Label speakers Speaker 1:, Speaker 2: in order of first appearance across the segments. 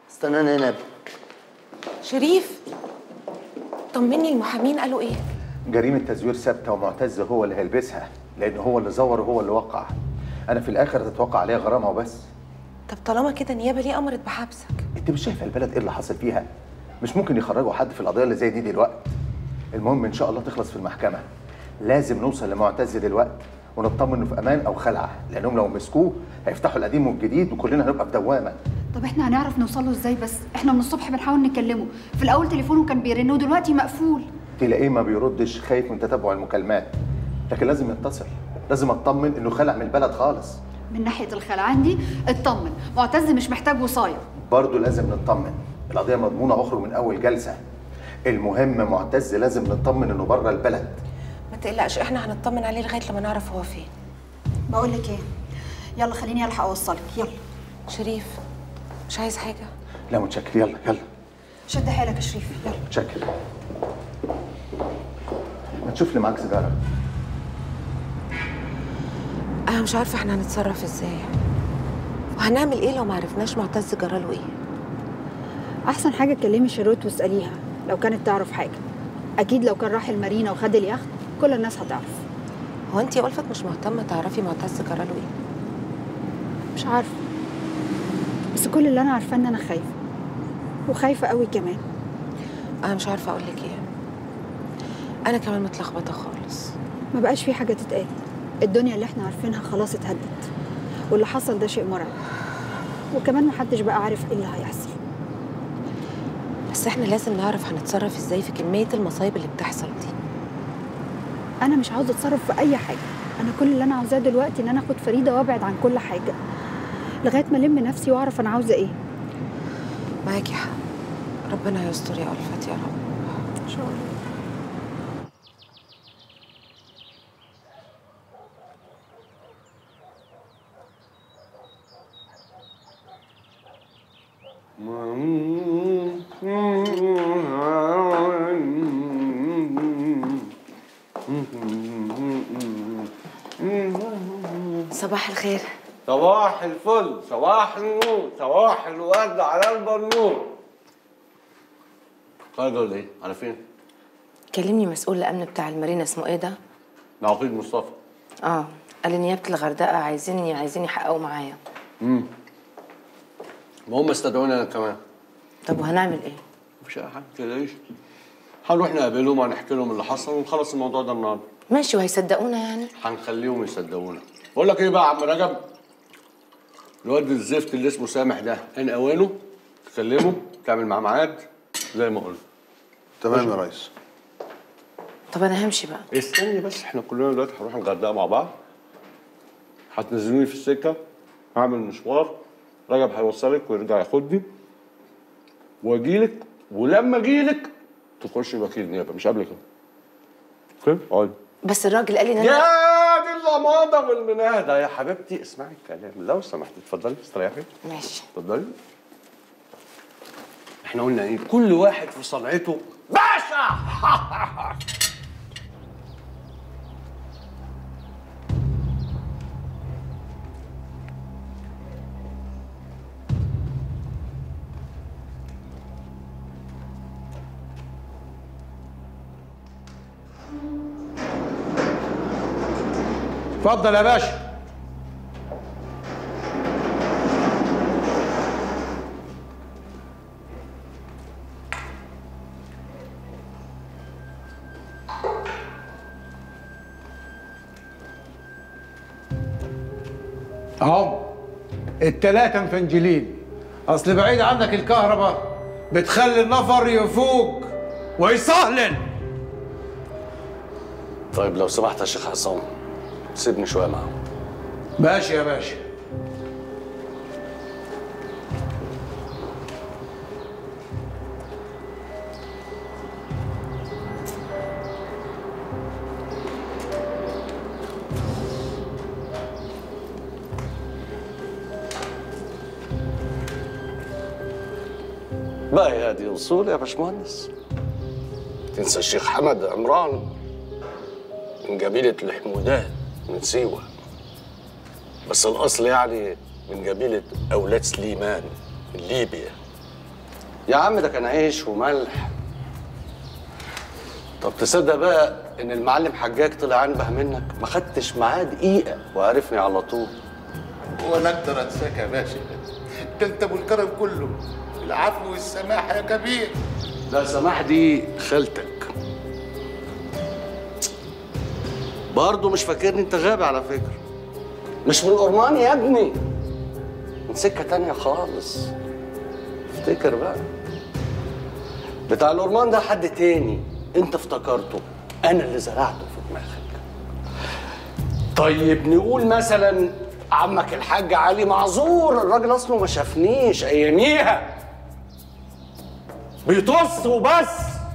Speaker 1: استناني هنا
Speaker 2: شريف طمني المحامين قالوا ايه
Speaker 3: جريمة تزوير ثابتة ومعتز هو اللي هيلبسها لأن هو اللي زور وهو اللي وقع أنا في الآخر هتتوقع عليها غرامة وبس
Speaker 2: طب طالما كده النيابه ليه امرت بحبسك
Speaker 3: أنت مش شايفة البلد إيه اللي حصل فيها مش ممكن يخرجوا حد في القضية اللي زي دي دلوقتي المهم إن شاء الله تخلص في المحكمة لازم نوصل لمعتز دلوقتي ونطمن إنه في أمان أو خلعة لأنهم لو مسكوه هيفتحوا القديم والجديد وكلنا هنبقى في دوامة
Speaker 4: طب احنا هنعرف نوصل له ازاي بس احنا من الصبح بنحاول نكلمه في الاول تليفونه كان بيرن ودلوقتي مقفول
Speaker 3: تلاقيه ما بيردش خايف من تتبع المكالمات لكن لازم يتصل لازم اطمن انه خلع من البلد خالص
Speaker 4: من ناحيه الخلعان دي اطمن معتز مش محتاج وصايه
Speaker 3: برضه لازم نطمن القضيه مضمونه واخرج من اول جلسه المهم معتز لازم نطمن انه بره البلد
Speaker 2: ما تقلقش احنا هنطمن عليه لغايه لما نعرف هو فين
Speaker 4: بقول لك ايه يلا خليني الحق اوصلك يلا
Speaker 2: شريف مش عايز حاجه
Speaker 3: لا متشكر يلا يلا
Speaker 4: شد حيلك يا شريف يلا
Speaker 3: متشكر ما تشوف لي معاك سيجاره
Speaker 2: انا مش عارفه احنا هنتصرف ازاي وهنعمل ايه لو ما عرفناش معتز جراله ايه
Speaker 4: احسن حاجه تكلمي شيروت واساليها لو كانت تعرف حاجه اكيد لو كان راح المارينا وخد اليخت كل الناس هتعرف
Speaker 2: هو انت يا الفت مش مهتمه تعرفي معتز جراله ايه
Speaker 4: مش عارفه بس كل اللي انا عارفاه ان انا خايفه وخايفه قوي كمان
Speaker 2: انا مش عارفه اقول لك ايه انا كمان متلخبطه خالص
Speaker 4: ما بقاش في حاجه تتقال الدنيا اللي احنا عارفينها خلاص اتهدت واللي حصل ده شيء مرعب وكمان محدش بقى عارف ايه اللي هيحصل
Speaker 2: بس احنا لازم نعرف هنتصرف ازاي في كميه المصايب اللي بتحصل دي
Speaker 4: انا مش عاوزه اتصرف في اي حاجه انا كل اللي انا عاوزاه دلوقتي ان انا اخد فريده وابعد عن كل حاجه لغايه ما الم نفسي واعرف انا عاوزه ايه
Speaker 2: معاكي حق ربنا يستر يا الفت يا رب
Speaker 4: ان شاء الله
Speaker 2: صباح الخير
Speaker 5: صباح الفل صباح النور صباح الورد على البنور خارج ولا ايه؟ على فين؟
Speaker 2: كلمني مسؤول الامن بتاع المارينا اسمه ايه ده
Speaker 5: نعقيد مصطفى
Speaker 2: اه قال لي نيابه الغردقه عايزيني عايزين يحققوا معايا
Speaker 5: ما هم استدعوني انا كمان
Speaker 2: طب وهنعمل ايه
Speaker 5: مفيش اي حاجه ما تقلقيش هنروح نقابلهم وهنحكي لهم اللي حصل ونخلص الموضوع ده النهارده
Speaker 2: ماشي وهيصدقونا يعني
Speaker 5: هنخليهم يصدقونا بقول لك ايه بقى يا عم رجب الواد الزفت اللي اسمه سامح ده ان اوانه تكلمه تعمل معاه ميعاد زي ما قلت
Speaker 6: تمام يا ريس
Speaker 2: طب انا همشي بقى
Speaker 5: استني بس احنا كلنا دلوقتي هنروح الغردقه مع بعض هتنزلوني في السكه هعمل مشوار رجب هيوصلك ويرجع ياخدني واجيلك ولما اجيلك تخش وكيل نيابه مش قبل كده اوكي اقعدي
Speaker 2: بس الراجل قال لي ان
Speaker 5: يا
Speaker 2: انا
Speaker 5: دي اللماضه والمناهده يا حبيبتي اسمعي الكلام لو سمحتي اتفضلي استريحي
Speaker 2: ماشي
Speaker 5: اتفضلي احنا قلنا ايه كل واحد في صنعته باشا
Speaker 7: اتفضل يا باشا اهو التلاتة مفنجلين اصل بعيد عنك الكهرباء بتخلي النفر يفوق ويصهلن
Speaker 5: طيب لو سمحت يا شيخ عصام سيبني شويه معاهم
Speaker 7: ماشي يا باشا
Speaker 5: بقى هي دي اصول يا باشمهندس تنسى الشيخ حمد عمران من قبيلة الحمودات من سيوة بس الأصل يعني من قبيلة أولاد سليمان من ليبيا
Speaker 1: يا عم ده كان عيش وملح طب تصدق بقى ان المعلم حجاج طلع انبه منك ما خدتش معاه دقيقه وعرفني على طول
Speaker 6: وانا اقدر انساك يا باشا ده انت ابو الكرم كله العفو والسماح يا كبير
Speaker 1: لا سماح دي خالتك برضه مش فاكرني انت غابي على فكره مش من الأرمان يا ابني من سكه تانية خالص افتكر بقى بتاع الأرمان ده حد تاني انت افتكرته انا اللي زرعته في دماغك طيب نقول مثلا عمك الحاج علي معذور الراجل اصله ما شافنيش اياميها بيطص وبس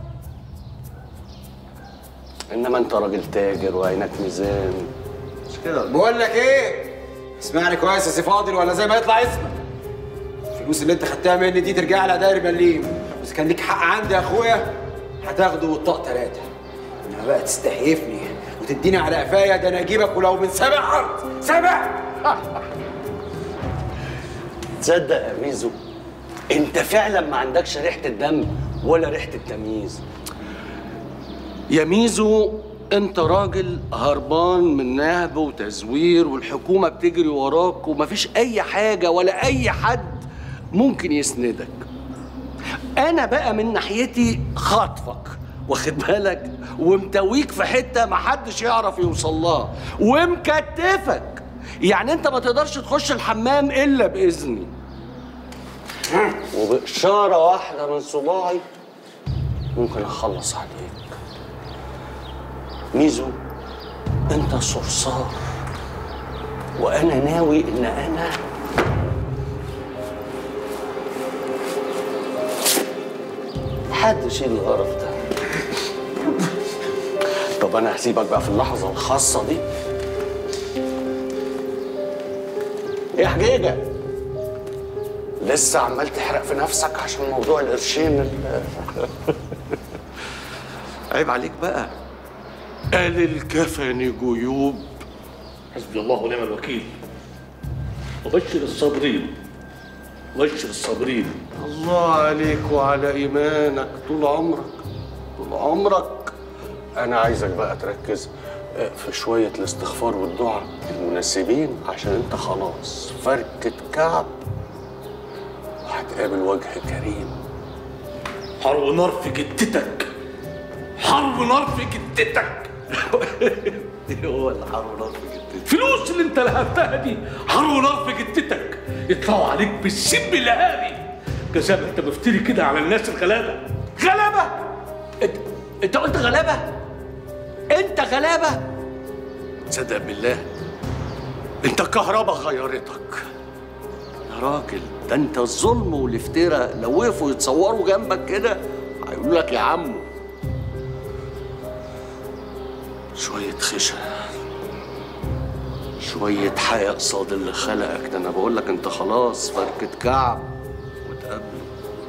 Speaker 1: انما انت راجل تاجر وعينك ميزان مش كده
Speaker 8: بقول لك ايه اسمعني كويس يا سي فاضل ولا زي ما يطلع اسمك الفلوس اللي انت خدتها مني دي ترجع لها داير مليم بس كان ليك حق عندي يا اخويا هتاخده والطاق ثلاثة انما بقى تستهيفني وتديني على قفايا ده انا اجيبك ولو من سبع ارض سبع
Speaker 1: تصدق يا ميزو انت فعلا ما عندكش ريحه الدم ولا ريحه التمييز يا ميزو انت راجل هربان من نهب وتزوير والحكومه بتجري وراك ومفيش اي حاجه ولا اي حد ممكن يسندك انا بقى من ناحيتي خاطفك واخد بالك ومتويك في حته محدش يعرف يوصل لها ومكتفك يعني انت ما تقدرش تخش الحمام الا باذني وبإشارة واحدة من صباعي ممكن أخلص عليك ميزو أنت صرصار وأنا ناوي إن أنا حد يشيل القرف ده طب أنا هسيبك بقى في اللحظة الخاصة دي إيه حجيجة لسه عمال تحرق في نفسك عشان موضوع القرشين ال- عيب عليك بقى قال الكفن جيوب
Speaker 9: حسبي الله ونعم الوكيل وبشر الصابرين وبشر الصابرين
Speaker 1: الله عليك وعلى ايمانك طول عمرك طول عمرك انا عايزك بقى تركز آه، في شويه الاستغفار والدعاء المناسبين عشان انت خلاص فركه كعب وهتقابل وجه كريم
Speaker 9: حرب نار في جدتك حرب نار في جدتك
Speaker 1: هو اللي حرب نار في جدتك
Speaker 9: فلوس اللي انت لهبتها دي حرب نار في جدتك يطلعوا عليك بالسم اللهابي كذاب انت مفتري كده على الناس الغلابه غلابه
Speaker 1: انت انت قلت غلابه انت غلابه صدق بالله انت كهربا غيرتك يا راجل ده انت الظلم والافتراء لو وقفوا يتصوروا جنبك كده هيقولوا لك يا عمو شوية خشة شوية حياء قصاد اللي خلقك ده انا بقول لك انت خلاص فركة كعب وتقابله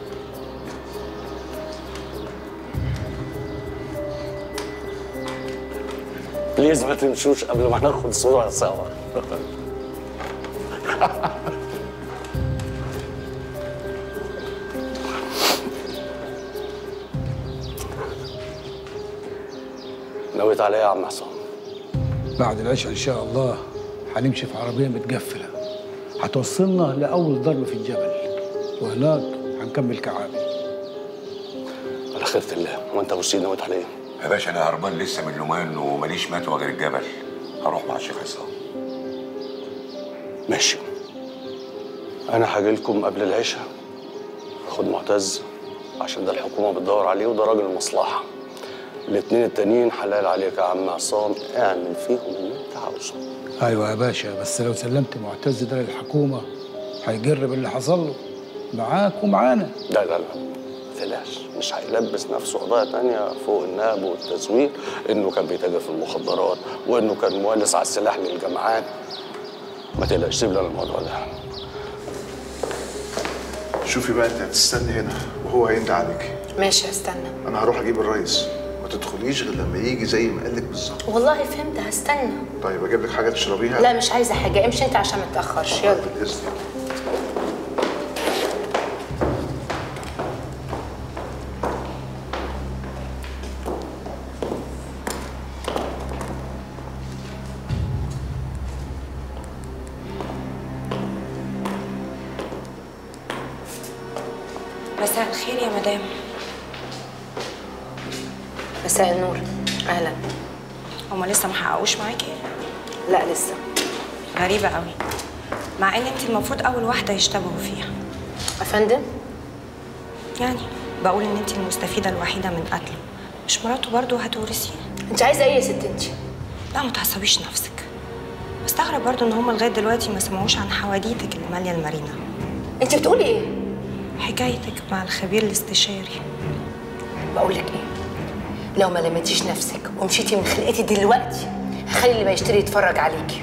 Speaker 1: بليز ما تمشوش قبل ما ناخد صورة سوا نويت على ايه يا عم حسام؟
Speaker 7: بعد العشاء ان شاء الله هنمشي في عربيه متقفله هتوصلنا لاول ضرب في الجبل وهناك هنكمل كعابي
Speaker 1: على خيرة الله وانت ابو سيد نويت على ايه؟
Speaker 10: يا باشا انا هربان لسه من لومان وماليش ماتوا غير الجبل هروح مع الشيخ عصام
Speaker 1: ماشي انا هاجي لكم قبل العشاء خد معتز عشان ده الحكومه بتدور عليه وده راجل المصلحه الاتنين التانيين حلال عليك يا عم عصام اعمل فيهم اللي انت عاوزه
Speaker 7: ايوه يا باشا بس لو سلمت معتز ده للحكومه هيجرب اللي حصل له معاك ومعانا
Speaker 1: لا لا لا ما تقلقش مش هيلبس نفسه قضايا تانية فوق النهب والتزوير انه كان بيتاجر في المخدرات وانه كان مولس على السلاح للجماعات ما تقلقش سيب لي أنا الموضوع ده
Speaker 11: شوفي بقى انت هتستني هنا وهو هيندى عليك
Speaker 2: ماشي هستنى
Speaker 11: انا هروح اجيب الريس ما تدخليش غير لما يجي زي ما قالك بالظبط
Speaker 2: والله فهمت هستنى
Speaker 11: طيب اجيب لك حاجه تشربيها
Speaker 2: لا مش عايزه حاجه امشي انت عشان ما تاخرش يلا
Speaker 11: بالاذن
Speaker 2: مساء الخير يا مدام
Speaker 12: مساء النور اهلا
Speaker 2: هما لسه ما حققوش معاكي
Speaker 12: لا لسه
Speaker 2: غريبه قوي مع ان انت المفروض اول واحده يشتبهوا فيها
Speaker 12: افندم
Speaker 2: يعني بقول ان انت المستفيده الوحيده من قتله مش مراته برضه هتورثيه
Speaker 12: انت عايزه ايه يا ست انت
Speaker 2: لا ما تعصبيش نفسك بستغرب برضه ان هما لغايه دلوقتي ما سمعوش عن حواديتك اللي ماليه المارينا
Speaker 12: انت بتقولي ايه
Speaker 2: حكايتك مع الخبير الاستشاري
Speaker 12: بقول لك ايه لو ما لمتيش نفسك ومشيتي من خلقتي دلوقتي هخلي اللي بيشتري يتفرج عليكي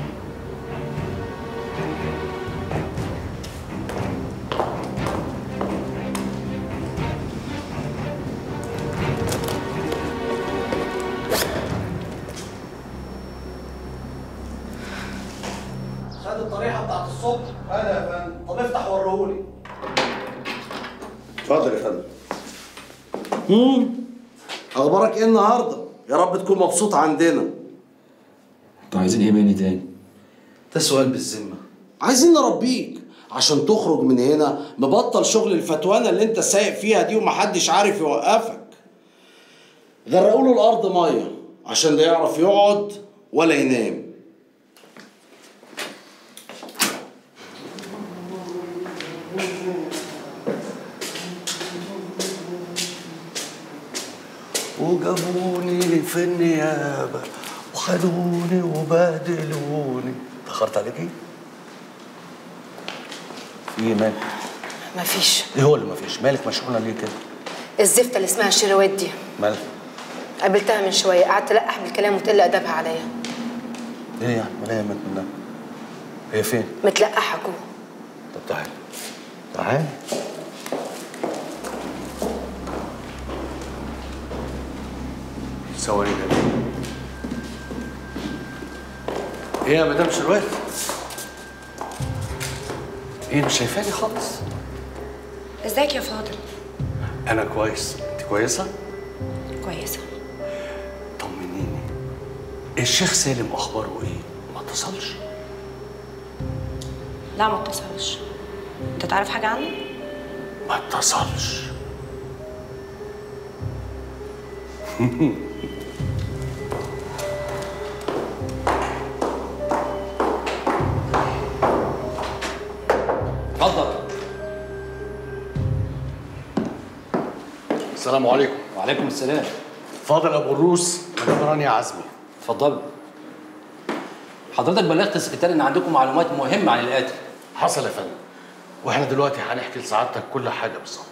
Speaker 1: خد الطريحه بتاعت الصبح انا يا فندم طب افتح وريهولي
Speaker 3: اتفضل يا فندم
Speaker 1: امم اخبارك ايه النهارده يا رب تكون مبسوط عندنا
Speaker 8: انتوا عايزين ايه مني تاني؟
Speaker 1: ده سؤال بالذمه عايزين نربيك عشان تخرج من هنا مبطل شغل الفتوانه اللي انت سايق فيها دي ومحدش عارف يوقفك غرقوا له الارض ميه عشان لا يعرف يقعد ولا ينام
Speaker 13: وجابوني في النيابة وخدوني وبهدلوني تأخرت عليكي؟ في ايه مالك؟
Speaker 12: مفيش
Speaker 13: ايه هو اللي مفيش؟ مالك مشغولة ليه كده؟
Speaker 12: الزفته اللي اسمها الشروات دي
Speaker 13: مالك؟
Speaker 12: قابلتها من شويه قعدت القح بالكلام وتقل ادبها عليا
Speaker 13: ايه يعني؟ مالها يهمك منها؟ هي فين؟
Speaker 12: متلقحه جوه
Speaker 13: طب تعالى تعالى
Speaker 1: ثواني كده ايه يا مدام شروات ايه مش شايفاني خالص
Speaker 2: ازيك يا فاضل
Speaker 1: انا كويس انت كويسه
Speaker 2: كويسه
Speaker 1: طمنيني الشيخ سالم اخباره ايه ما اتصلش
Speaker 2: لا ما اتصلش انت تعرف حاجه عنه
Speaker 1: ما اتصلش
Speaker 14: اتفضل
Speaker 1: السلام عليكم
Speaker 14: وعليكم السلام
Speaker 1: فاضل ابو الروس مدام رانيا عزمي
Speaker 14: اتفضل حضرتك بلغت السكرتير ان عندكم معلومات مهمه عن القاتل
Speaker 1: حصل يا فندم واحنا دلوقتي هنحكي لسعادتك كل حاجه بالظبط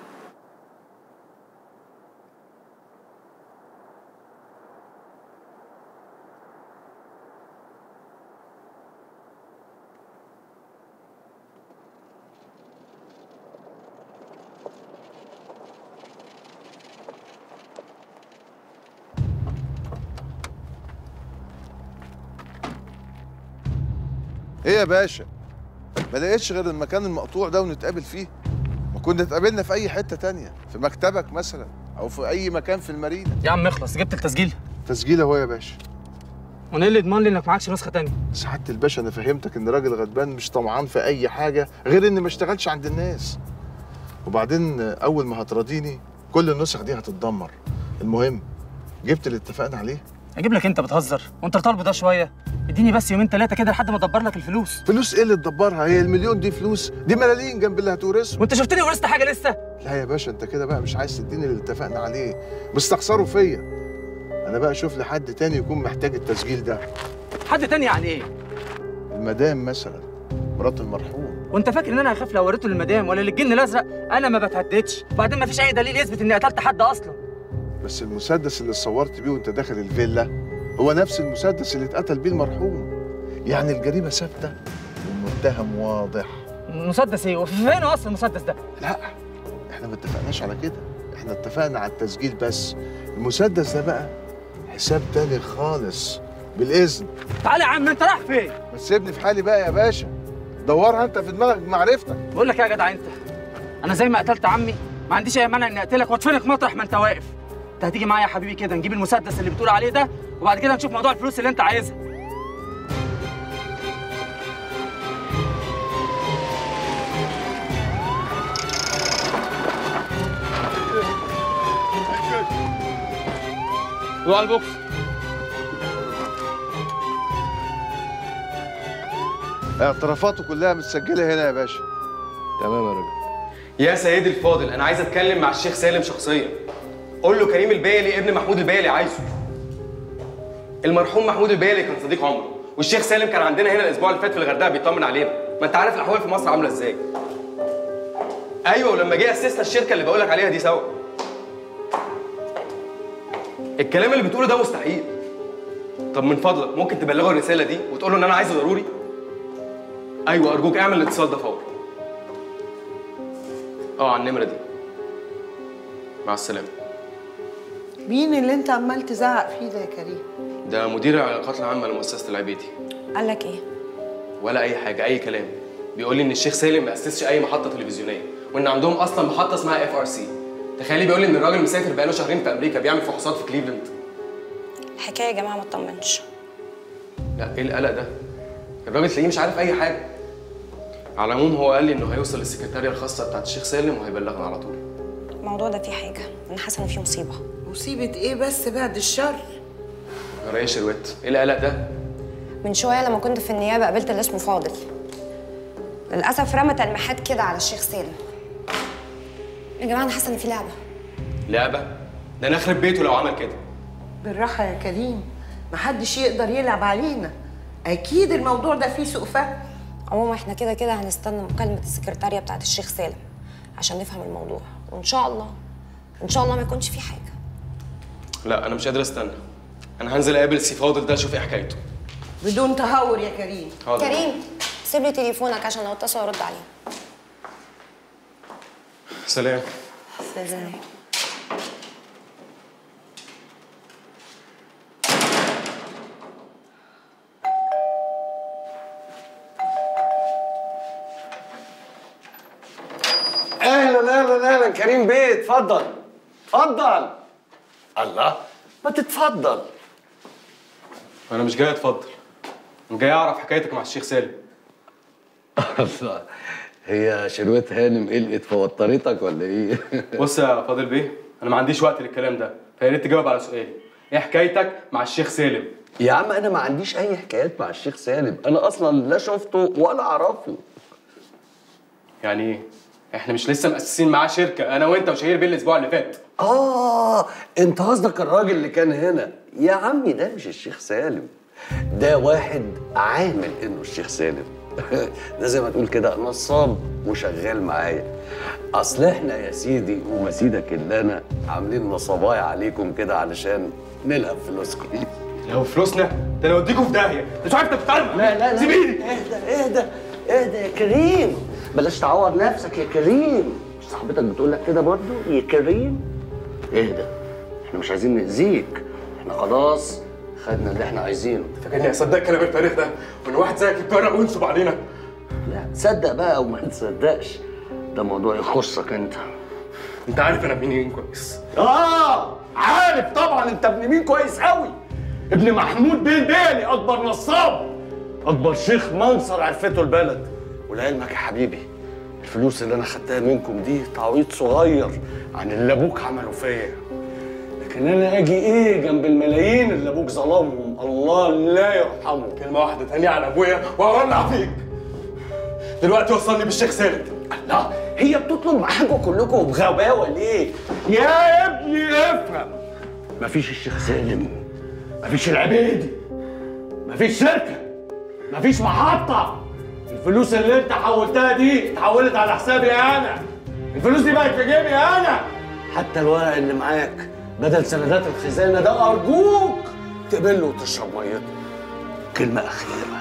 Speaker 11: ايه يا باشا ما لقيتش غير المكان المقطوع ده ونتقابل فيه ما كنا اتقابلنا في اي حته تانية في مكتبك مثلا او في اي مكان في المارينا
Speaker 15: يا عم اخلص جبت التسجيل
Speaker 11: تسجيل اهو يا باشا
Speaker 15: وانا ايه اللي يضمن لي انك معكش نسخه تانية
Speaker 11: سعاده الباشا انا فهمتك ان راجل غضبان مش طمعان في اي حاجه غير ان ما اشتغلش عند الناس وبعدين اول ما هتراضيني كل النسخ دي هتتدمر المهم جبت اللي اتفقنا عليه
Speaker 15: اجيب لك انت بتهزر وانت طالب ده شويه اديني بس يومين ثلاثه كده لحد ما ادبر لك الفلوس
Speaker 11: فلوس ايه اللي تدبرها هي المليون دي فلوس دي ملالين جنب اللي هتورثه
Speaker 15: وانت شفتني ورثت حاجه لسه
Speaker 11: لا يا باشا انت كده بقى مش عايز تديني اللي اتفقنا عليه مستخسره فيا انا بقى اشوف لي حد تاني يكون محتاج التسجيل ده
Speaker 15: حد تاني يعني ايه
Speaker 11: المدام مثلا مرات المرحوم
Speaker 15: وانت فاكر ان انا هخاف لو وريته للمدام ولا للجن الازرق انا ما بتهددش وبعدين ما فيش اي دليل يثبت اني قتلت حد اصلا
Speaker 11: بس المسدس اللي صورت بيه وانت داخل الفيلا هو نفس المسدس اللي اتقتل بيه المرحوم يعني الجريمه ثابته والمتهم واضح
Speaker 15: مسدس ايه وفين اصلا المسدس ده
Speaker 11: لا احنا ما اتفقناش على كده احنا اتفقنا على التسجيل بس المسدس ده بقى حساب تاني خالص بالاذن
Speaker 15: تعالى يا عم انت رايح فين
Speaker 11: ما تسيبني في حالي بقى يا باشا دورها انت في دماغك بمعرفتك
Speaker 15: بقول لك ايه يا جدع انت انا زي ما قتلت عمي ما عنديش اي مانع اني اقتلك وادفنك مطرح ما انت واقف انت هتيجي معايا يا حبيبي كده نجيب المسدس اللي بتقول عليه ده وبعد كده نشوف موضوع الفلوس اللي انت عايزها
Speaker 5: روح على البوكس
Speaker 11: اعترافاته كلها متسجله هنا يا باشا
Speaker 5: تمام يا راجل
Speaker 16: يا سيدي الفاضل انا عايز اتكلم مع الشيخ سالم شخصيا قول له كريم البيلي ابن محمود البيلي عايزه المرحوم محمود البيلي كان صديق عمره والشيخ سالم كان عندنا هنا الاسبوع اللي فات في الغردقه بيطمن علينا ما انت عارف الاحوال في مصر عامله ازاي ايوه ولما جه اسسنا الشركه اللي بقول لك عليها دي سوا الكلام اللي بتقوله ده مستحيل طب من فضلك ممكن تبلغه الرساله دي وتقول له ان انا عايزه ضروري ايوه ارجوك اعمل الاتصال ده فورا اه على النمره دي مع السلامه
Speaker 17: مين اللي انت عمال تزعق فيه ده يا كريم
Speaker 16: ده مدير العلاقات العامه لمؤسسه العبيدي
Speaker 2: قال لك ايه
Speaker 16: ولا اي حاجه اي كلام بيقول لي ان الشيخ سالم ما اسسش اي محطه تلفزيونيه وان عندهم اصلا محطه اسمها اف ار سي تخيلي بيقول لي ان الراجل مسافر بقاله شهرين في امريكا بيعمل فحوصات في كليفلاند
Speaker 2: الحكايه يا جماعه ما تطمنش
Speaker 16: لا ايه القلق ده الراجل تلاقيه مش عارف اي حاجه على العموم هو قال لي انه هيوصل للسكرتاريه الخاصه بتاعت الشيخ سالم وهيبلغنا على طول
Speaker 2: الموضوع ده فيه حاجه انا حاسه ان فيه مصيبه
Speaker 17: مصيبه ايه بس بعد الشر
Speaker 16: يا يا شروت ايه القلق ده
Speaker 2: من شويه لما كنت في النيابه قابلت اللي اسمه فاضل للاسف رمى تلميحات كده على الشيخ سالم يا جماعه انا حاسه ان في لعبه
Speaker 16: لعبه ده انا اخرب بيته لو عمل كده
Speaker 17: بالراحه يا كريم محدش يقدر يلعب علينا اكيد الموضوع ده فيه سوء فهم
Speaker 2: عموما احنا كده كده هنستنى مكالمه السكرتاريه بتاعت الشيخ سالم عشان نفهم الموضوع وان شاء الله ان شاء الله ما يكونش في حاجه
Speaker 16: لا انا مش قادر استنى انا هنزل اقابل السي فاضل ده اشوف ايه حكايته
Speaker 17: بدون تهور يا كريم
Speaker 16: حاضر.
Speaker 2: كريم سيب لي تليفونك عشان لو اتصل ارد عليه
Speaker 16: سلام
Speaker 17: سلام
Speaker 1: اهلا اهلا اهلا كريم بيه اتفضل اتفضل الله ما تتفضل
Speaker 16: انا مش جاي اتفضل انا جاي اعرف حكايتك مع الشيخ سالم
Speaker 1: الله هي شروت هانم قلقت فوترتك ولا ايه؟
Speaker 16: بص يا فاضل بيه انا ما عنديش وقت للكلام ده فيا ريت تجاوب على سؤالي ايه حكايتك مع الشيخ سالم
Speaker 1: يا عم انا ما عنديش اي حكايات مع الشيخ سالم انا اصلا لا شفته ولا اعرفه
Speaker 16: يعني ايه احنا مش لسه مؤسسين معاه شركه انا وانت وشهير بيه الاسبوع اللي فات
Speaker 1: اه انت قصدك الراجل اللي كان هنا يا عمي ده مش الشيخ سالم ده واحد عامل انه الشيخ سالم ده زي ما تقول كده نصاب وشغال معايا اصل احنا يا سيدي ومسيدك اللي انا عاملين نصبايا عليكم كده علشان نلهب فلوسكم
Speaker 16: لو فلوسنا ده انا اوديكم في داهيه انت مش عارف انت بتتكلم
Speaker 1: لا لا لا
Speaker 16: سيبيني
Speaker 1: اهدى اهدى اهدى يا كريم بلاش تعور نفسك يا كريم مش صاحبتك بتقول لك كده برضو يا كريم اهدى احنا مش عايزين نأذيك احنا خلاص خدنا اللي احنا عايزينه
Speaker 16: فاكرني هصدق كلام التاريخ ده وان واحد زيك يتجرأ وينصب علينا
Speaker 1: لا تصدق بقى وما تصدقش ده موضوع يخصك انت
Speaker 16: انت عارف انا ابن مين كويس
Speaker 1: اه عارف طبعا انت ابن مين كويس قوي ابن محمود بيه البيلي اكبر نصاب اكبر شيخ منصر عرفته البلد ولعلمك يا حبيبي الفلوس اللي انا خدتها منكم دي تعويض صغير عن اللي ابوك عمله فيا لكن انا اجي ايه جنب الملايين اللي ابوك ظلمهم الله لا يرحمه
Speaker 16: كلمه واحده تانية على ابويا وهولع فيك دلوقتي وصلني بالشيخ سالم
Speaker 1: الله هي بتطلب معاكم كلكم بغباوه ليه يا ابني افهم مفيش الشيخ سالم مفيش العبيدي مفيش شركه مفيش محطه الفلوس اللي انت حولتها دي اتحولت على حسابي انا الفلوس دي بقت في جيبي انا حتى الورق اللي معاك بدل سندات الخزانه ده ارجوك تقبله وتشرب ميته كلمه اخيره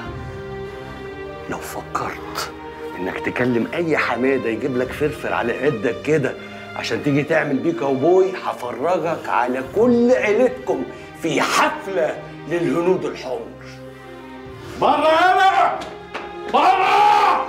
Speaker 1: لو فكرت انك تكلم اي حماده يجيب لك فرفر على قدك كده عشان تيجي تعمل بيه كاوبوي هفرجك على كل عيلتكم في حفله للهنود الحمر بره هنا بره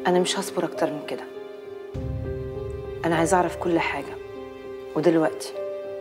Speaker 12: انا مش هصبر اكتر من كده انا عايزه اعرف كل حاجه ودلوقتي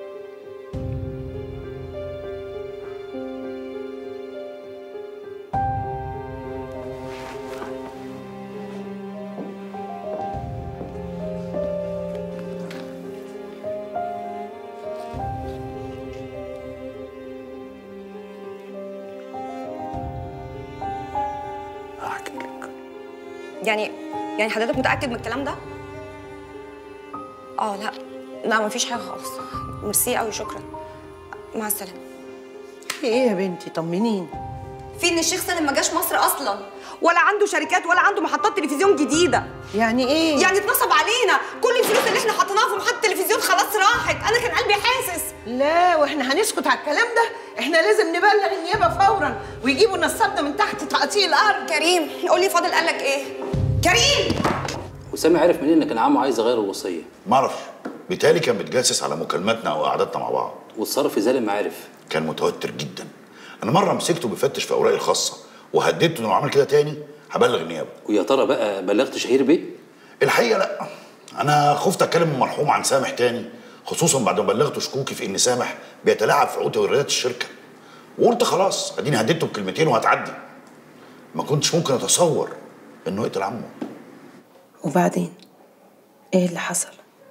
Speaker 2: يعني يعني حضرتك متاكد من الكلام ده اه لا لا مفيش حاجه خالص ميرسي قوي شكرا مع السلامه
Speaker 17: ايه يا بنتي طمنيني
Speaker 2: في ان الشيخ سالم ما جاش مصر اصلا ولا عنده شركات ولا عنده محطات تلفزيون جديده
Speaker 17: يعني ايه
Speaker 2: يعني اتنصب علينا كل الفلوس اللي احنا حطيناها في محطه التلفزيون خلاص راحت انا كان قلبي حاسس
Speaker 17: لا واحنا هنسكت على الكلام ده احنا لازم نبلغ النيابه فورا ويجيبوا نصابنا من تحت تقطيع الارض
Speaker 2: كريم قول لي فاضل قال لك ايه كريم
Speaker 14: وسامي عرف منين ان كان عمه عايز يغير الوصيه
Speaker 18: معرفش بيتهيألي كان بيتجسس على مكالماتنا او قعداتنا مع بعض
Speaker 14: واتصرف ازاي لما عرف
Speaker 18: كان متوتر جدا انا مره مسكته بيفتش في اوراقي الخاصه وهددته انه لو عمل كده تاني هبلغ النيابه
Speaker 14: ويا ترى بقى بلغت شهير بيه
Speaker 18: الحقيقه لا انا خفت اتكلم المرحوم عن سامح تاني خصوصا بعد ما بلغته شكوكي في ان سامح بيتلاعب في عقود توريدات الشركه وقلت خلاص اديني هددته بكلمتين وهتعدي ما كنتش ممكن اتصور انه يقتل عمه
Speaker 12: وبعدين ايه اللي حصل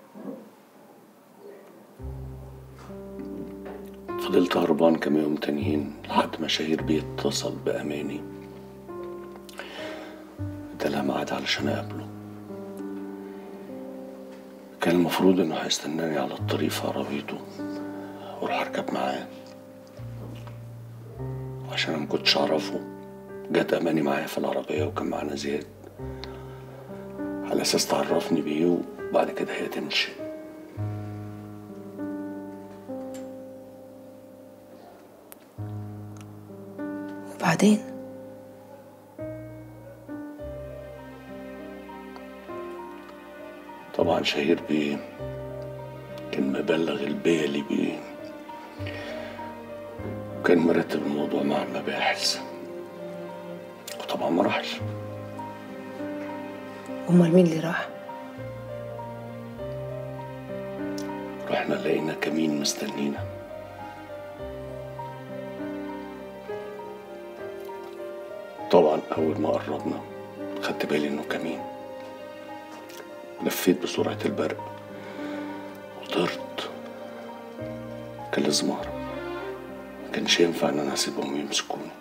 Speaker 1: فضلت هربان كام يوم تانيين لحد ما شهير بيه اتصل بأماني ادالها ميعاد علشان اقابله كان المفروض انه هيستناني على الطريق في عربيته واروح اركب معاه وعشان انا مكنتش اعرفه جت اماني معايا في العربية وكان معانا زياد على اساس تعرفني بيه وبعد كده هي تمشي
Speaker 12: وبعدين
Speaker 1: طبعا شهير بيه كان مبلغ البيلي بيه وكان مرتب الموضوع مع المباحث وطبعا ما راحش
Speaker 12: امال مين اللي راح
Speaker 1: رحنا لقينا كمين مستنينا طبعا أول ما قربنا خدت بالي إنه كمين لفيت بسرعة البرق وطرت كان لازم أهرب ما كانش ينفع إن أنا أسيبهم يمسكوني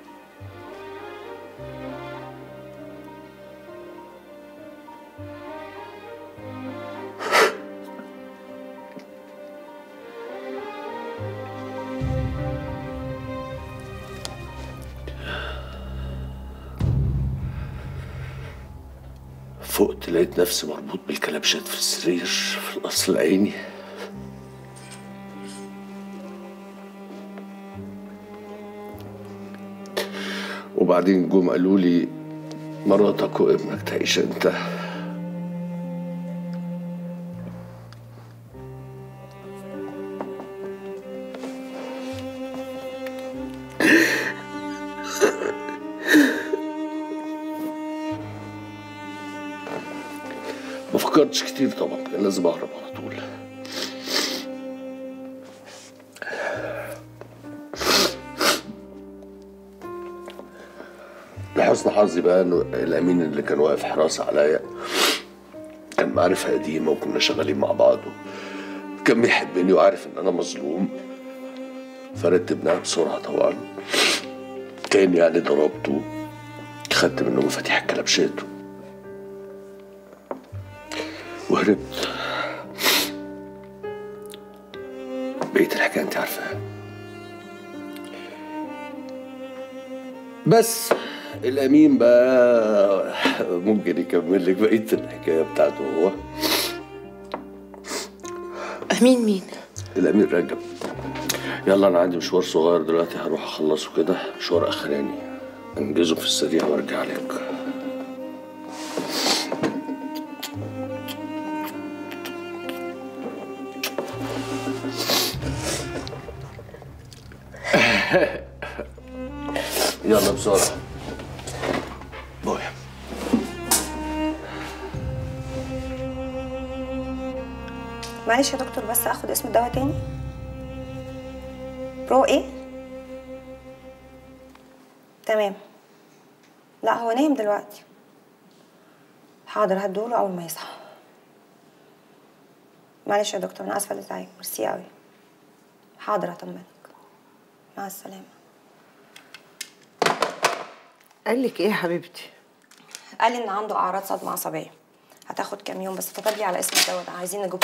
Speaker 1: فقت لقيت نفسي مربوط بالكلبشات في السرير في القصر العيني وبعدين جم قالوا لي مراتك وابنك تعيش انت ما فكرتش كتير طبعا كان لازم اهرب على طول لحسن حظي بقى انه الامين اللي كان واقف حراسه عليا كان معرفه قديمه وكنا شغالين مع بعض كان بيحبني وعارف ان انا مظلوم فرتبناها بسرعه طبعا كان يعني ضربته خدت منه مفاتيح الكلبشات وهربت بقيت الحكايه انت عارفاها بس الامين بقى ممكن يكمل لك بقيه الحكايه بتاعته هو
Speaker 12: امين مين
Speaker 1: الامين رجب يلا انا عندي مشوار صغير دلوقتي هروح اخلصه كده مشوار اخراني انجزه في السريع وارجع لك يلا بسرعه باي
Speaker 2: معلش يا دكتور بس اخد اسم الدواء تاني برو ايه تمام لا هو نايم دلوقتي حاضر هدوله اول ما يصحى معلش يا دكتور انا اسفه للازعاج ميرسي قوي حاضر هطمنك مع السلامه
Speaker 17: قال لك ايه يا حبيبتي
Speaker 2: قال لي ان عنده اعراض صدمه عصبيه هتاخد كام يوم بس كتب لي على اسم الدواء ده عايزين نجيبه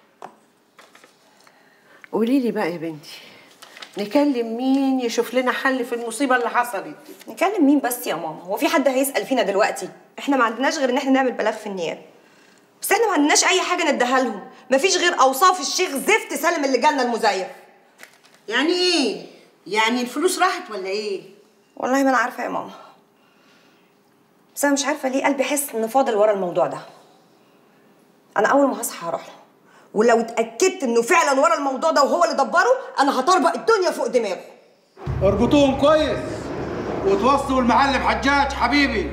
Speaker 17: قولي لي بقى يا بنتي نكلم مين يشوف لنا حل في المصيبه اللي حصلت
Speaker 2: نكلم مين بس يا ماما هو في حد هيسال فينا دلوقتي احنا ما عندناش غير ان احنا نعمل بلاغ في النيابه بس احنا ما عندناش اي حاجه نديها لهم مفيش غير اوصاف الشيخ زفت سالم اللي جالنا المزيف
Speaker 17: يعني ايه يعني الفلوس راحت ولا ايه
Speaker 2: والله ما انا عارفه يا ماما بس انا مش عارفه ليه قلبي حس ان فاضل ورا الموضوع ده انا اول ما هصحى هروح له ولو اتاكدت انه فعلا ورا الموضوع ده وهو اللي دبره انا هطربق الدنيا فوق دماغه
Speaker 7: اربطوهم كويس وتوصلوا المعلم حجاج حبيبي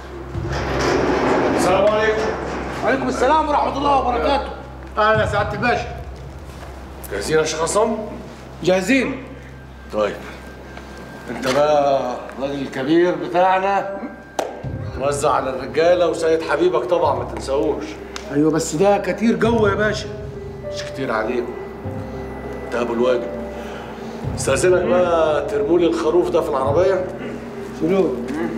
Speaker 5: السلام عليكم
Speaker 7: وعليكم السلام ورحمه الله وبركاته اهلا سعاده الباشا
Speaker 1: جاهزين يا شيخ عصام؟
Speaker 7: جاهزين
Speaker 1: طيب انت بقى الراجل الكبير بتاعنا توزع على الرجاله وسيد حبيبك طبعا ما تنساهوش
Speaker 7: ايوه بس ده كتير جو يا باشا
Speaker 1: مش كتير عليكم ده ابو الواجب استاذنك بقى ترمولي الخروف ده في العربيه
Speaker 7: شنو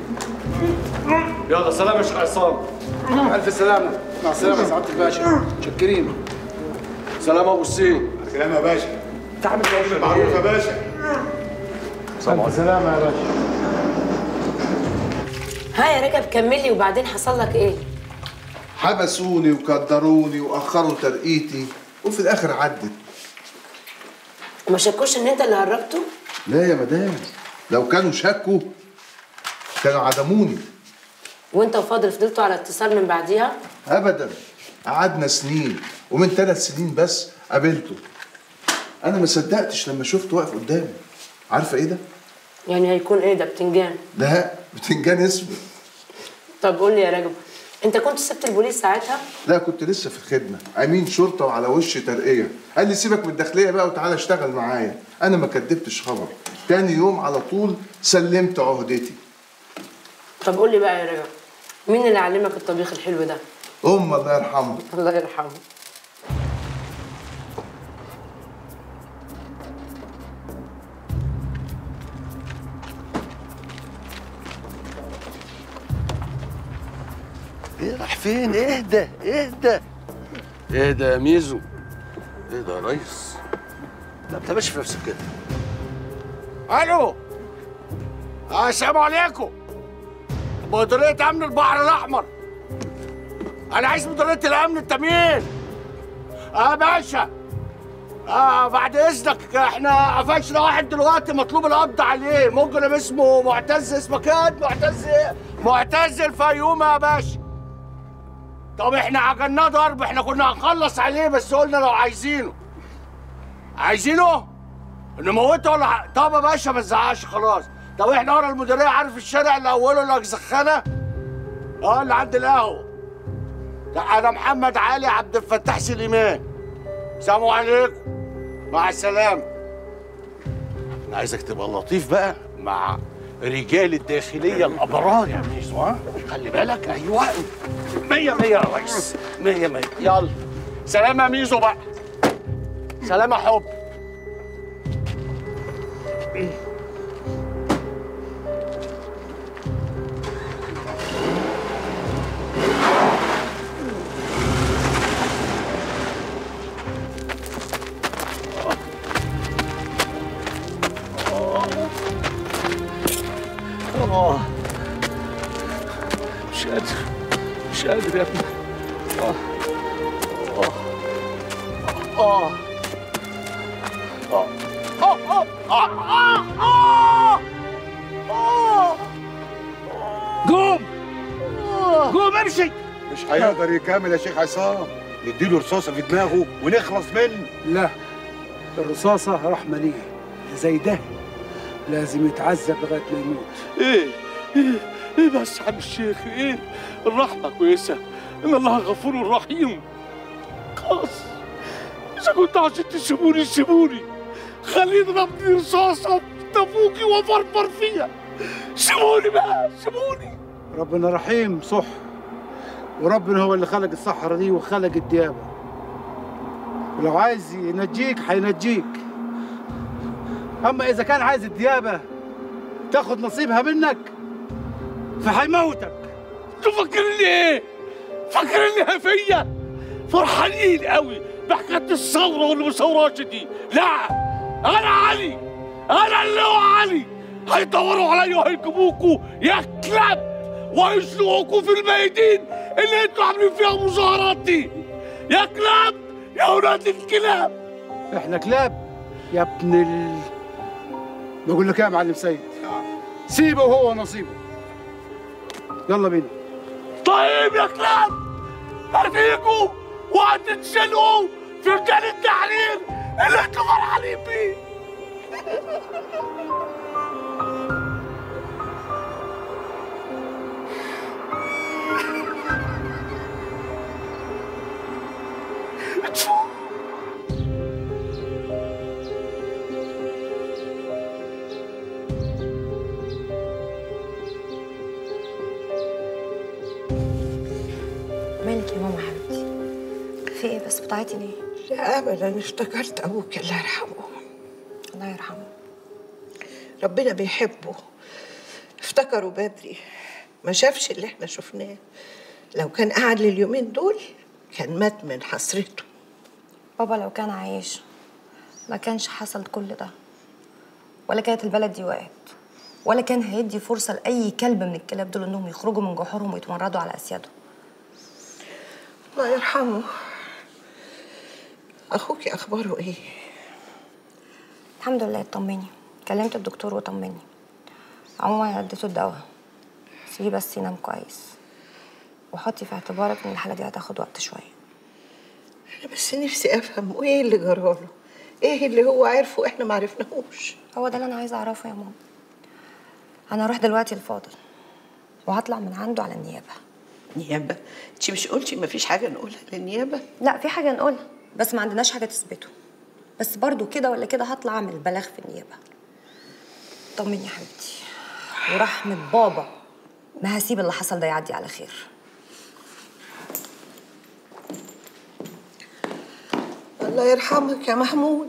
Speaker 1: يلا سلام يا شيخ عصام
Speaker 7: الف سلامه مع السلامه يا سعاده الباشا متشكرين
Speaker 1: سلام ابو السين
Speaker 11: سلام يا باشا
Speaker 7: تعمل
Speaker 11: معروف يا باشا
Speaker 7: الف سلامه يا باشا
Speaker 12: ها يا رجب كمل لي وبعدين حصل لك ايه
Speaker 11: حبسوني وقدروني واخروا ترقيتي وفي الاخر عدت
Speaker 12: وما شكوش ان انت اللي هربته
Speaker 11: لا يا مدام لو كانوا شكوا كانوا عدموني
Speaker 12: وانت وفاضل فضلتوا على اتصال من بعديها
Speaker 11: ابدا قعدنا سنين ومن ثلاث سنين بس قابلته انا ما صدقتش لما شفته واقف قدامي عارفه ايه ده
Speaker 12: يعني هيكون ايه ده بتنجان
Speaker 11: ده بتنجان اسمه
Speaker 12: طب قول لي يا رجب انت كنت سبت البوليس ساعتها
Speaker 11: لا كنت لسه في الخدمه امين شرطه وعلى وش ترقيه قال لي سيبك من الداخليه بقى وتعالى اشتغل معايا انا ما كدبتش خبر تاني يوم على طول سلمت عهدتي
Speaker 12: طب قول لي بقى يا رجب مين اللي علمك الطبيخ الحلو ده
Speaker 11: ام الله يرحمه
Speaker 12: الله يرحمه
Speaker 1: ايه راح فين اهدى اهدى اهدى يا ميزو اهدى يا ريس لا ما تعملش في نفسك كده
Speaker 9: الو آه، السلام عليكم مديرية أمن البحر الأحمر أنا عايز مديرية الأمن التميين آه باشا آه بعد إذنك إحنا قفشنا واحد دلوقتي مطلوب القبض عليه مجرم اسمه معتز اسمك إيه؟ معتز إيه؟ معتز الفيومي يا باشا طب إحنا عجلناه ضرب إحنا كنا هنخلص عليه بس قلنا لو عايزينه عايزينه؟ نموته ولا ح- طب يا باشا ما تزعقش خلاص طب احنا ورا المديريه عارف الشارع اللي اوله الاجزخانه اه اللي عند القهوه لا انا محمد علي عبد الفتاح سليمان سلام عليكم مع السلامه انا عايزك تبقى لطيف بقى مع رجال الداخليه الابرار يا ميزو ها خلي بالك ايوه مية مية يا ريس مية مية يلا سلام يا ميزو بقى سلام يا حب آه مش قادر مش قادر يا ابني آه آه آه آه آه آه آه آه آه
Speaker 7: قوم قوم امشي
Speaker 19: مش هيقدر يكمل يا شيخ عصام نديله رصاصه في دماغه ونخلص منه
Speaker 7: لا الرصاصة رحمة ليه زي ده لازم يتعذب لغاية ما يموت
Speaker 9: ايه ايه ايه بس يا عم الشيخ ايه الرحمة كويسة ان الله غفور رحيم خلاص إذا كنتوا عايزين تسيبوني سيبوني خليني ربني رصاصة تفوقي وافرفر فيها سيبوني بقى سيبوني
Speaker 7: ربنا رحيم صح وربنا هو اللي خلق الصحراء دي وخلق الديابة ولو عايز ينجيك هينجيك أما إذا كان عايز الديابة تاخد نصيبها منك فهيموتك
Speaker 9: تفكرني ايه؟ فاكرني هفية فرحانين قوي بحكاية الثورة واللي مصوراش دي لا أنا علي أنا اللي هو علي هيدوروا عليا وهيجيبوكوا يا كلاب وهيسلقوكوا في الميادين اللي انتوا عاملين فيها مظاهرات دي يا كلاب يا ولاد الكلاب
Speaker 7: احنا كلاب يا ابن ال بقول لك إيه يا معلم سيد سيبه هو نصيبه يلا بينا
Speaker 9: طيب يا كلاب هتيجوا وهتتشلقوا في مكان التحرير اللي انتوا فرحانين بيه
Speaker 2: مالك يا ماما حبيبتي في ايه بس بتعيطي ليه
Speaker 17: لا ابدا افتكرت ابوك الله يرحمه
Speaker 2: الله يرحمه
Speaker 17: ربنا بيحبه افتكروا بدري ما شافش اللي احنا شفناه لو كان قعد لليومين دول كان مات من حسرته
Speaker 2: بابا لو كان عايش ما كانش حصل كل ده ولا كانت البلد دي وقعت ولا كان هيدي فرصة لأي كلب من الكلاب دول إنهم يخرجوا من جحورهم ويتمردوا على أسيادهم
Speaker 17: الله يرحمه اخوك اخباره ايه
Speaker 2: الحمد لله اطمني كلمت الدكتور وطمني عموما اديته الدواء سيبيه بس ينام كويس وحطي في اعتبارك ان الحالة دي هتاخد وقت شوية
Speaker 17: انا بس نفسي افهم وايه اللي جراله ايه اللي هو عرفه واحنا ما عرفناهوش
Speaker 2: هو ده اللي انا عايزة اعرفه يا ماما انا هروح دلوقتي الفاضل وهطلع من عنده على النيابة
Speaker 17: نيابه انت مش قلتي ما فيش حاجه نقولها للنيابه
Speaker 2: لا في حاجة نقولها بس ما عندناش حاجة تثبته بس برضو كده ولا كده هطلع اعمل بلاغ في النيابة طمني يا حبيبتي ورحمة بابا ما هسيب اللي حصل ده يعدي على خير
Speaker 17: الله يرحمك يا محمود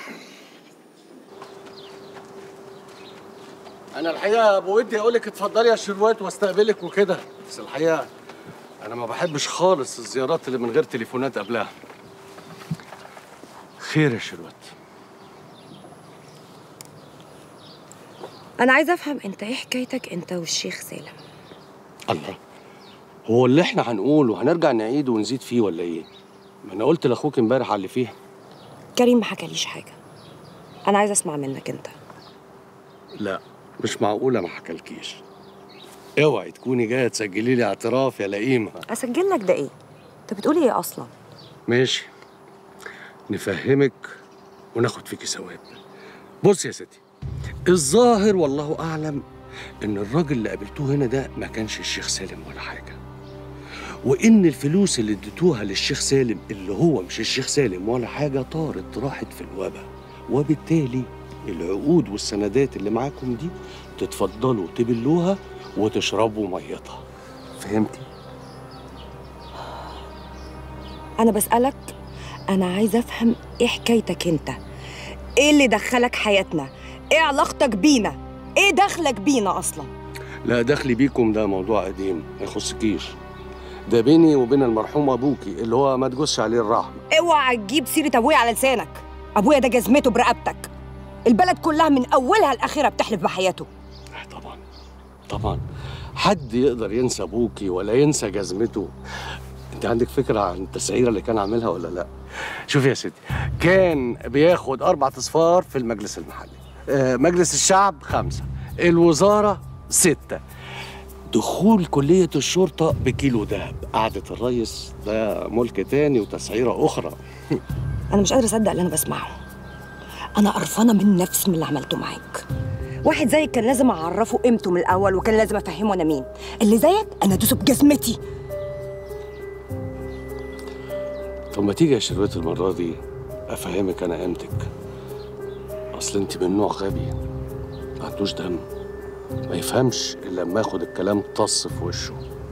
Speaker 1: انا الحقيقه بودي اقول لك اتفضلي يا شروات واستقبلك وكده بس الحقيقه انا ما بحبش خالص الزيارات اللي من غير تليفونات قبلها خير يا شروات
Speaker 2: انا عايزة افهم انت ايه حكايتك انت والشيخ سالم
Speaker 1: الله هو اللي احنا هنقوله هنرجع نعيد ونزيد فيه ولا ايه ما انا قلت لاخوك امبارح على اللي فيها
Speaker 2: كريم ما حكاليش حاجة انا عايزة اسمع منك انت
Speaker 1: لا مش معقوله ما حكالكيش اوعي تكوني جايه تسجلي لي اعتراف يا لئيمه
Speaker 2: اسجل لك ده ايه انت بتقولي ايه اصلا
Speaker 1: ماشي نفهمك وناخد فيكي ثواب بص يا ستي الظاهر والله اعلم ان الراجل اللي قابلتوه هنا ده ما كانش الشيخ سالم ولا حاجه وان الفلوس اللي اديتوها للشيخ سالم اللي هو مش الشيخ سالم ولا حاجه طارت راحت في الوبا وبالتالي العقود والسندات اللي معاكم دي تتفضلوا تبلوها وتشربوا ميتها فهمتي
Speaker 2: انا بسألك انا عايزة افهم ايه حكايتك انت ايه اللي دخلك حياتنا ايه علاقتك بينا ايه دخلك بينا اصلا
Speaker 1: لا دخلي بيكم ده موضوع قديم ما يخصكيش ده بيني وبين المرحوم ابوكي اللي هو ما تجوزش عليه الرحمه
Speaker 2: اوعى تجيب سيرة ابويا على لسانك ابويا ده جزمته برقبتك البلد كلها من اولها لاخرها بتحلف بحياته
Speaker 1: طبعا حد يقدر ينسى ابوكي ولا ينسى جزمته انت عندك فكره عن التسعيره اللي كان عاملها ولا لا شوفي يا ستي كان بياخد اربع اصفار في المجلس المحلي آه، مجلس الشعب خمسه الوزاره سته دخول كلية الشرطة بكيلو دهب قعدة الريس ده ملك تاني وتسعيرة أخرى
Speaker 2: انا مش قادره اصدق اللي انا بسمعه انا قرفانه من نفسي من اللي عملته معاك واحد زيك كان لازم اعرفه قيمته من الاول وكان لازم افهمه انا مين اللي زيك انا ادوسه بجزمتي
Speaker 1: طب ما تيجي يا شروت المرة دي افهمك انا قيمتك اصل انت من نوع غبي ما عندوش دم ما يفهمش الا لما ياخد الكلام طص في وشه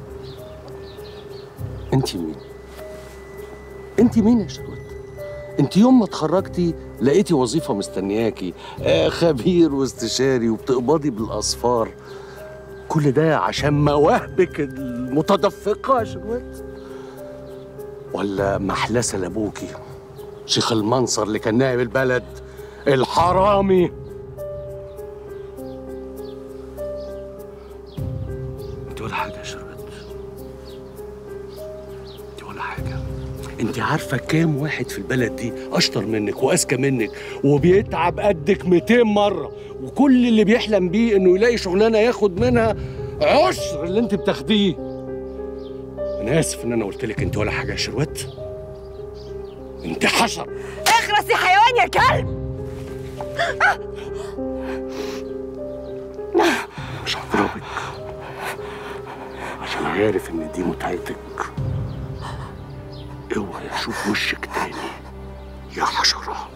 Speaker 1: انت مين انت مين يا شروت انت يوم ما اتخرجتي لقيتي وظيفه مستنياكي آه خبير واستشاري وبتقبضي بالاصفار كل ده عشان مواهبك المتدفقه يا شروت ولا محلسه لابوكي شيخ المنصر اللي كان نائب البلد الحرامي انت ولا حاجه يا شربت انت ولا حاجه انت عارفه كام واحد في البلد دي اشطر منك واذكى منك وبيتعب قدك 200 مره وكل اللي بيحلم بيه انه يلاقي شغلانه ياخد منها عشر اللي انت بتاخديه انا اسف ان انا قلت لك انت ولا حاجه يا شروت انت حشر
Speaker 2: اخرس يا حيوان يا كلب
Speaker 1: مش هضربك عشان عارف ان دي متعتك اوعي اشوف وشك تاني يا حشره